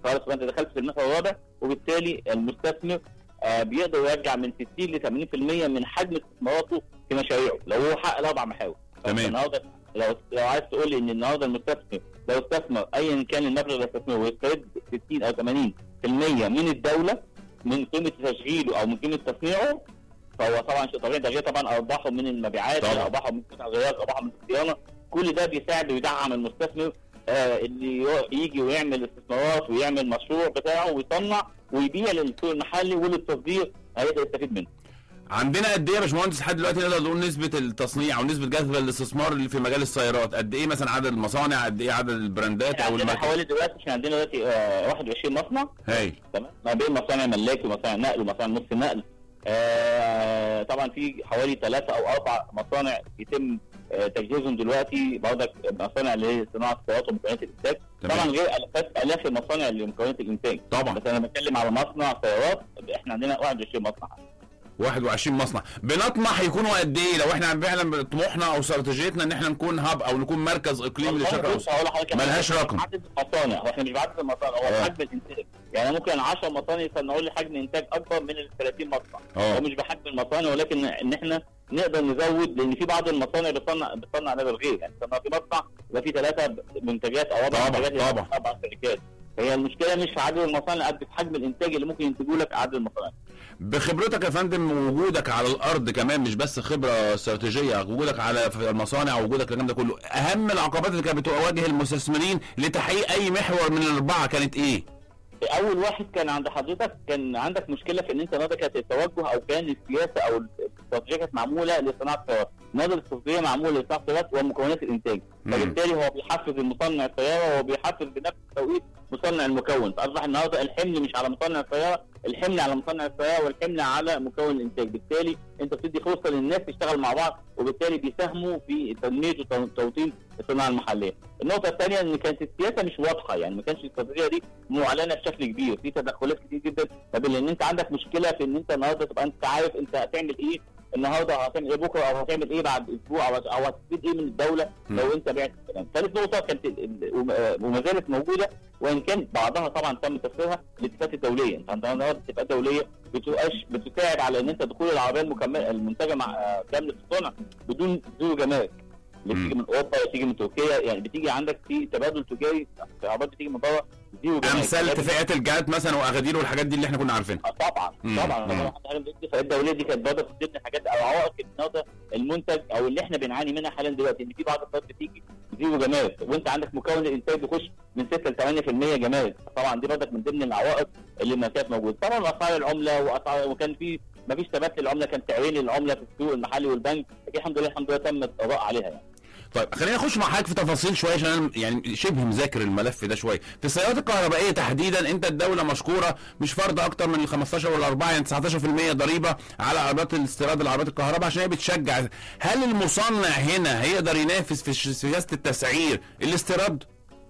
خلاص فانت دخلت في المحور الرابع وبالتالي المستثمر آه بيقدر يرجع من 60 ل 80% من حجم استثماراته في مشاريعه لو هو حقق الاربع محاور تمام. النهارده لو لو عايز تقول لي ان النهارده المستثمر لو استثمر ايا كان المبلغ اللي استثمره ويسترد 60 او 80% من الدوله من قيمه تشغيله او من قيمه تصنيعه فهو طبعا شيء طبيعي ده غير طبعا ارباحه من المبيعات طبعا. ارباحه من قطع الغيار ارباحه من الصيانه كل ده بيساعد ويدعم المستثمر آه اللي يو- يجي ويعمل استثمارات ويعمل مشروع بتاعه ويصنع ويبيع للسوق المحلي وللتصدير هيقدر يستفيد منه. عندنا قد ايه يا باشمهندس لحد دلوقتي نقدر نقول نسبه التصنيع او نسبه جذب الاستثمار اللي في مجال السيارات قد ايه مثلا عدد المصانع قد ايه عدد البراندات احنا او عندنا الماركات حوالي دلوقتي احنا عندنا دلوقتي آه 21 مصنع هاي تمام ما بين مصانع ملاكي ومصانع نقل ومصانع نص نقل آه طبعا في حوالي ثلاثة او اربع مصانع يتم آه تجهيزهم دلوقتي برضك مصانع لصناعه السيارات ومكونات الانتاج تمام. طبعا غير الافات الاف المصانع لمكونات الانتاج طبعا بس انا بتكلم على مصنع سيارات احنا عندنا 21 مصنع 21 مصنع بنطمح يكونوا قد ايه لو احنا فعلا طموحنا او استراتيجيتنا ان احنا نكون هاب او نكون مركز اقليمي لشرق بص اوسط هقول لحضرتك ملهاش إحنا رقم. عدد المصانع هو احنا مش بعدد المصانع هو آه. حجم الانتاج يعني ممكن 10 مصانع يصنعوا لي حجم انتاج اكبر من ال 30 مصنع اه هو مش بحجم المصانع ولكن ان احنا نقدر نزود لان في بعض المصانع بتصنع بتصنع ده بالغير يعني تصنع في مصنع يبقى في ثلاثه منتجات او اربع طبعا، منتجات طبعا. اربع شركات هي المشكله مش في عدد المصانع قد في حجم الانتاج اللي ممكن ينتجوا لك عدد المصانع بخبرتك يا فندم ووجودك على الارض كمان مش بس خبره استراتيجيه وجودك على في المصانع ووجودك الكلام ده كله اهم العقبات اللي كانت بتواجه المستثمرين لتحقيق اي محور من الاربعه كانت ايه اول واحد كان عند حضرتك كان عندك مشكله في ان انت النهارده كانت التوجه او كان السياسه او الاستراتيجيه كانت معموله لصناعه السيارات النهارده الاستراتيجيه معموله لصناعه السيارات ومكونات الانتاج مم. فبالتالي هو بيحفز المصنع السياره وهو بيحفز بنفس التوقيت مصنع المكون فاصبح النهارده الحمل مش على مصنع السياره الحمل على مصنع السياره والحمل على مكون الانتاج بالتالي انت بتدي فرصه للناس تشتغل مع بعض وبالتالي بيساهموا في تنميه وتوطين الصناعه المحليه النقطه الثانيه ان كانت السياسه مش واضحه يعني ما كانش الاستراتيجيه دي معلنه بشكل كبير في تدخلات كتير جدا ما بين ان انت عندك مشكله في ان انت النهارده تبقى انت عارف انت هتعمل ايه النهارده او هتعمل ايه بكره او هتعمل ايه بعد اسبوع او او هتستفيد ايه من الدوله مم. لو انت بعت الكلام ثالث نقطه كانت ال- ال- وما- وما زالت موجوده وان كان بعضها طبعا تم تفسيرها الاتفاقات الدوليه انت عندنا النهارده اتفاقات دوليه بتبقاش بتساعد على ان انت دخول العربيه المكمله المنتجه مع آه، كامله الصنع بدون زيرو جمارك اللي مم. بتيجي من اوروبا بتيجي من تركيا يعني بتيجي عندك في تبادل تجاري في عربيات بتيجي من بره زيرو جمارك امثال تبادل- اتفاقيات الجهات مثلا واغادير والحاجات دي اللي احنا كنا عارفينها آه، طبعا مم. طبعا مم. طبعا حاجه من الاتفاقات الدوليه دي كانت برضه من ضمن الحاجات او عوائق النهارده المنتج او اللي احنا بنعاني منها حاليا دلوقتي ان في بعض الحاجات بتيجي زيرو جمارك وانت عندك مكون الانتاج بيخش من 6 ل 8% جمارك طبعا دي برضك من ضمن العوائق اللي ما كانت موجوده طبعا اسعار العمله واسعار وكان في ما فيش ثبات للعمله كان تعوين العمله في السوق المحلي والبنك لكن الحمد لله الحمد لله تم القضاء عليها يعني طيب خلينا نخش مع حضرتك في تفاصيل شويه عشان انا يعني شبه مذاكر الملف ده شويه في السيارات الكهربائيه تحديدا انت الدوله مشكوره مش فرض اكتر من ال 15 ولا 4 يعني 19% ضريبه على عربيات الاستيراد العربيات الكهرباء عشان هي بتشجع هل المصنع هنا هيقدر ينافس في ش- سياسه التسعير الاستيراد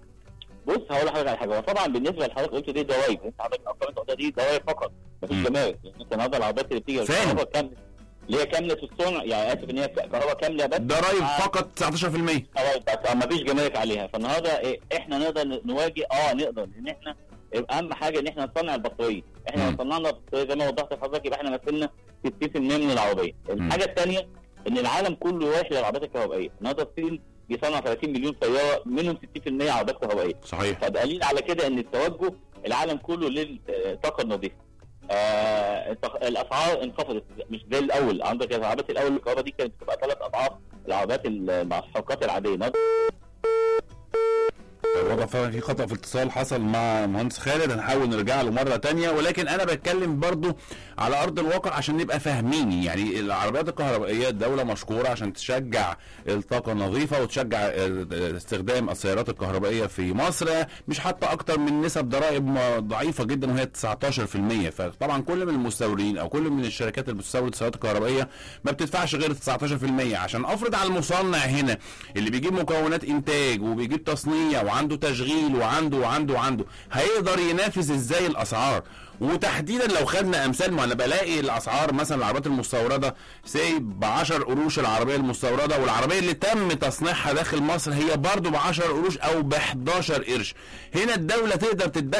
بص هقول لحضرتك على حاجه هو طبعا بالنسبه لحضرتك قلت دي ضرايب انت حضرتك الارقام انت قلتها دي ضرايب فقط مفيش مم. جمارك لان انت النهارده العربيات اللي بتيجي فاهم. الكهرباء كامله اللي هي كامله الصنع يعني اسف ان هي كهرباء كامله بس ضرايب آه. فقط 19% ضرايب بس ما فيش جمارك عليها فالنهارده إيه احنا نقدر نواجه اه نقدر لان احنا يبقى اهم حاجه ان احنا نصنع البطاريه احنا مم. لو صنعنا البطاريه زي ما وضحت لحضرتك يبقى احنا مثلنا 60% من العربيه الحاجه الثانيه ان العالم كله رايح للعربيات الكهربائيه النهارده الصين بيصنع 30 مليون سياره منهم 60% عربيات كهربائيه صحيح فدليل على كده ان التوجه العالم كله للطاقه النظيفه. آه التق- الاسعار انخفضت مش زي الاول عندك العربيات الاول الكهرباء دي كانت بتبقى ثلاث اضعاف العربيات المحروقات العاديه النهارده الوضع فعلا في خطأ في اتصال حصل مع مهندس خالد هنحاول نرجع له مرة تانية ولكن أنا بتكلم برضو على أرض الواقع عشان نبقى فاهمين يعني العربيات الكهربائية الدولة مشكورة عشان تشجع الطاقة النظيفة وتشجع ال- استخدام السيارات الكهربائية في مصر مش حتى أكتر من نسب ضرائب م- ضعيفة جدا وهي 19% فطبعا كل من المستوردين أو كل من الشركات اللي بتستورد السيارات الكهربائية ما بتدفعش غير 19% عشان أفرض على المصنع هنا اللي بيجيب مكونات إنتاج وبيجيب تصنيع وعنده تشغيل وعنده وعنده وعنده هيقدر ينافس ازاي الاسعار وتحديدا لو خدنا امثال ما انا بلاقي الاسعار مثلا العربيات المستورده سي ب 10 قروش العربيه المستورده والعربيه اللي تم تصنيعها داخل مصر هي برضو ب 10 قروش او ب 11 قرش هنا الدوله تقدر تتدخل